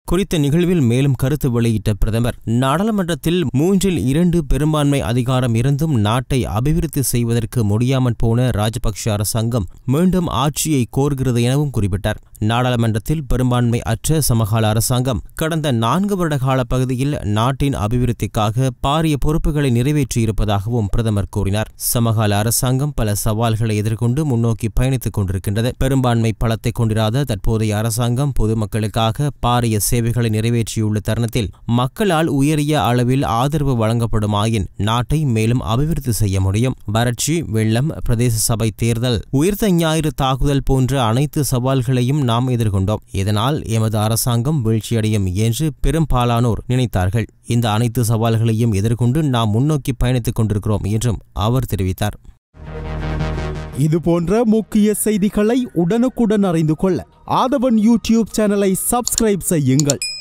குறித்த நிகழ்வில் மேலும் கருத்து வெளியிட்ட பிரதமர் நாடாளுமன்றத்தில் மூன்றில் இரண்டு பெரும்பான்மை அதிகாரம் இருந்தும் நாட்டை அபிவிருத்தி செய்வதற்கு முடியாமல் போன ராஜபக்ஷ அரசாங்கம் மீண்டும் ஆட்சியை கோருகிறது எனவும் குறிப்பிட்டார் நாடாளுமன்றத்தில் பெரும்பான்மை அற்ற சமகால அரசாங்கம் கடந்த நான்கு வருட கால பகுதியில் நாட்டின் அபிவிருத்திக்காக பாரிய பொறுப்புகளை நிறைவேற்றியிருப்பதாகவும் பிரதமர் கூறினார் சமகால அரசாங்கம் பல சவால்களை எதிர்கொண்டு முன்னோக்கி பயணித்துக் கொண்டிருக்கின்றது பெரும்பான்மை பலத்தை கொண்டிராத தற்போதைய அரசாங்கம் பொதுமக்களுக்காக பாரிய சேவைகளை நிறைவேற்றியுள்ள தருணத்தில் மக்களால் உயரிய அளவில் ஆதரவு வழங்கப்படுமாயின் நாட்டை மேலும் அபிவிருத்தி செய்ய முடியும் வறட்சி வெள்ளம் பிரதேச சபை தேர்தல் உயிர்த்த ஞாயிறு தாக்குதல் போன்ற அனைத்து சவால்களையும் நாம் எதிர்கொண்டோம் இதனால் எமது அரசாங்கம் வீழ்ச்சியடையும் என்று பெரும்பாலானோர் நினைத்தார்கள் இந்த அனைத்து சவால்களையும் எதிர்கொண்டு நாம் முன்னோக்கி பயணித்துக் கொண்டிருக்கிறோம் என்றும் அவர் தெரிவித்தார் இது போன்ற முக்கிய செய்திகளை உடனுக்குடன் அறிந்து கொள்ள ஆதவன் யூடியூப் சேனலை சப்ஸ்கிரைப் செய்யுங்கள்